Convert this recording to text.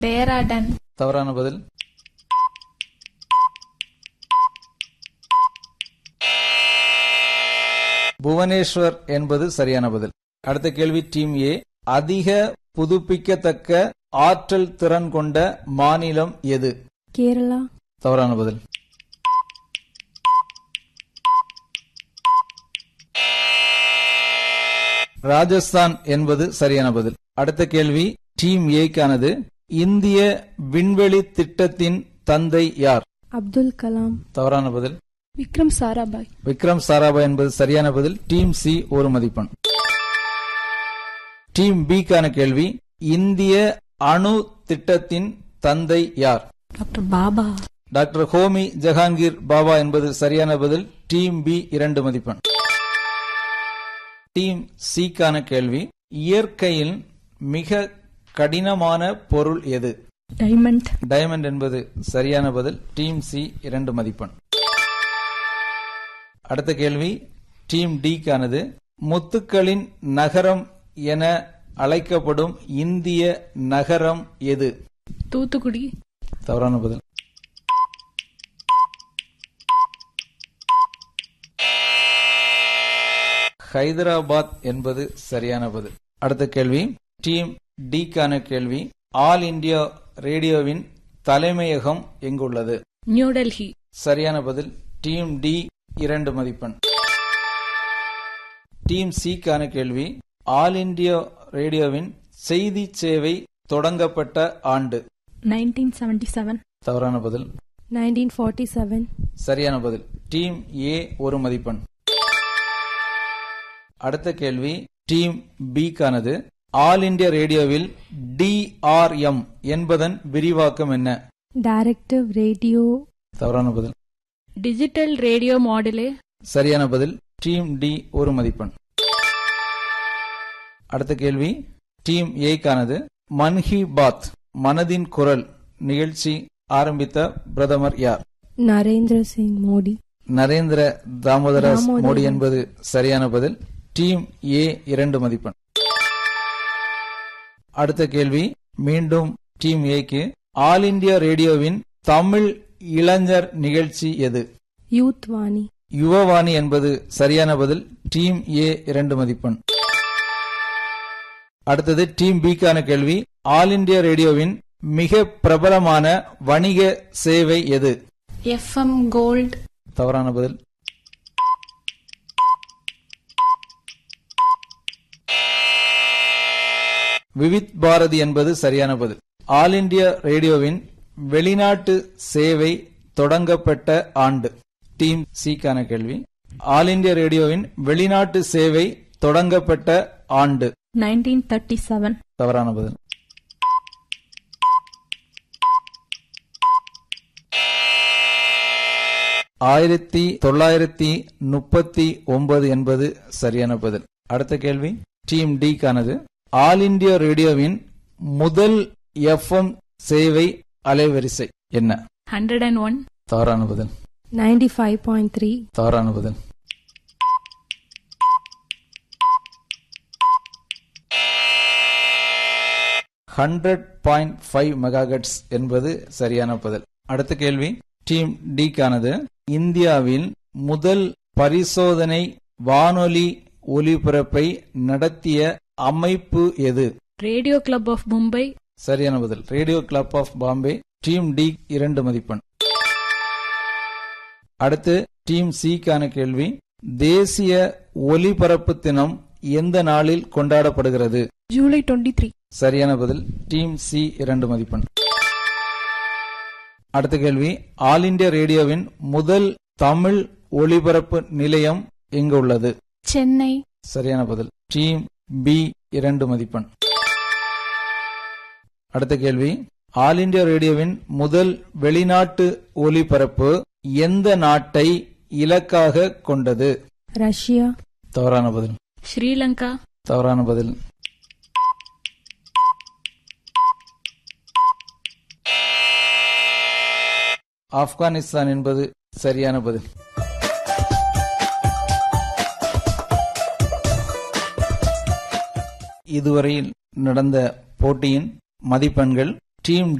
டேராடன் தவறான பதில் புவனேஸ்வர் என்பது சரியான பதில் அடுத்த கேள்வி டீம் ஏ அதிக புதுப்பிக்கத்தக்க ஆற்றல் திறன் கொண்ட மாநிலம் எது கேரளா தவறான பதில் ராஜஸ்தான் என்பது சரியான பதில் அடுத்த கேள்வி டீம் ஏக்கானது இந்திய விண்வெளி திட்டத்தின் தந்தை யார் அப்துல் கலாம் தவறான பதில் விக்ரம் சாராபாய் விக்ரம் சாராபாய் என்பது சரியான பதில் டீம் சி ஒரு மதிப்பெண் டீம் பி க்கான கேள்வி இந்திய அணு திட்டத்தின் தந்தை யார் டாக்டர் பாபா டாக்டர் ஹோமி ஜஹாங்கீர் பாபா என்பது சரியான பதில் டீம் பி இரண்டு மதிப்பெண் டீம் சி க்கான கேள்வி இயற்கையில் மிக கடினமான பொருள் எது டைமண்ட் டைமண்ட் என்பது சரியான பதில் டீம் சி இரண்டு மதிப்பெண் அடுத்த கேள்வி டீம் டி க்கானது முத்துக்களின் நகரம் என அழைக்கப்படும் இந்திய நகரம் எது தூத்துக்குடி தவறான பதில் ஹைதராபாத் என்பது சரியான பதில் அடுத்த கேள்வி டீம் டி க்கான கேள்வி ஆல் இந்தியா ரேடியோவின் தலைமையகம் எங்குள்ளது நியூ டெல்லி சரியான பதில் டீம் டி இரண்டு மதிப்பெண் டீம் சி க்கான கேள்வி ஆல் இந்தியா ரேடியோவின் செய்தி சேவை தொடங்கப்பட்ட ஆண்டு நைன்டீன் செவன்டி செவன் தவறான பதில் நைன்டீன் ஃபார்ட்டி செவன் சரியான பதில் டீம் ஏ ஒரு மதிப்பெண் அடுத்த கேள்வி டீம் பி க்கானது ஆல் இந்தியா ரேடியோவில் டிஆர்எம் என்பதன் விரிவாக்கம் என்ன டைரக்டிவ் ரேடியோ தவறான பதில் டிஜிட்டல் ரேடியோ மாடுலே சரியான பதில் டீம் டி ஒரு மதிப்பெண் அடுத்த கேள்வி டீம் ஏ க்கானது மன் கி பாத் மனதின் குரல் நிகழ்ச்சி ஆரம்பித்த பிரதமர் யார் நரேந்திர சிங் மோடி நரேந்திர தாமோதராஸ் தாமோதரன். மோடி என்பது சரியான பதில் டீம் ஏ இரண்டு மதிப்பெண் அடுத்த கேள்வி மீண்டும் டீம் ஏக்கு ஆல் இந்தியா ரேடியோவின் தமிழ் இளைஞர் நிகழ்ச்சி எது யூத் வாணி யுவவாணி என்பது சரியான பதில் டீம் ஏ இரண்டு மதிப்பெண் அடுத்தது டீம் பி க்கான கேள்வி ஆல் இந்தியா ரேடியோவின் மிக பிரபலமான வணிக சேவை எது எஃப்எம் கோல்ட் தவறான பதில் விவித் பாரதி என்பது சரியான பதில் ஆல் இந்தியா ரேடியோவின் வெளிநாட்டு சேவை தொடங்கப்பட்ட ஆண்டு டீம் சி க்கான கேள்வி ஆல் இந்தியா ரேடியோவின் வெளிநாட்டு சேவை தொடங்கப்பட்ட ஆண்டு நைன்டீன் தேர்ட்டி செவன் தவறான பதில் ஆயிரத்தி தொள்ளாயிரத்தி முப்பத்தி ஒன்பது என்பது சரியான பதில் அடுத்த கேள்வி டீம் டி க்கானது ஆல் இந்தியா ரேடியோவின் முதல் எஃப்எம் சேவை அலைவரிசை என்ன ஹண்ட்ரட் அண்ட் ஒன் தவறான பதில் நைன்டி ஃபைவ் பாயிண்ட் த்ரீ தவறான பதில் ஹண்ட்ரட் பாயிண்ட் ஃபைவ் மெகாகட்ஸ் என்பது சரியான பதில் அடுத்த கேள்வி டீம் டி க்கானது இந்தியாவில் முதல் பரிசோதனை வானொலி ஒலிபரப்பை நடத்திய அமைப்பு எது ரேடியோ கிளப் ஆஃப் மும்பை சரியான பதில் radio club of Bombay team D இரண்டு மதிப்பெண் அடுத்து டீம் சி க்கான கேள்வி தேசிய ஒலிபரப்பு தினம் எந்த நாளில் கொண்டாடப்படுகிறது ஜூலை டுவெண்ட்டி த்ரீ சரியான பதில் டீம் சி இரண்டு மதிப்பெண் அடுத்த கேள்வி ஆல் இந்தியா ரேடியோவின் முதல் தமிழ் ஒலிபரப்பு நிலையம் எங்கு உள்ளது சென்னை சரியான பதில் டீம் பி இரண்டு மதிப்பெண் அடுத்த கேள்வி ஆல் இந்தியா ரேடியோவின் முதல் வெளிநாட்டு ஒலிபரப்பு எந்த நாட்டை இலக்காக கொண்டது ரஷ்யா தவறான பதில் ஸ்ரீலங்கா தவறான பதில் ஆப்கானிஸ்தான் என்பது சரியான பதில் இதுவரையில் நடந்த போட்டியின் மதிப்பெண்கள் டீம்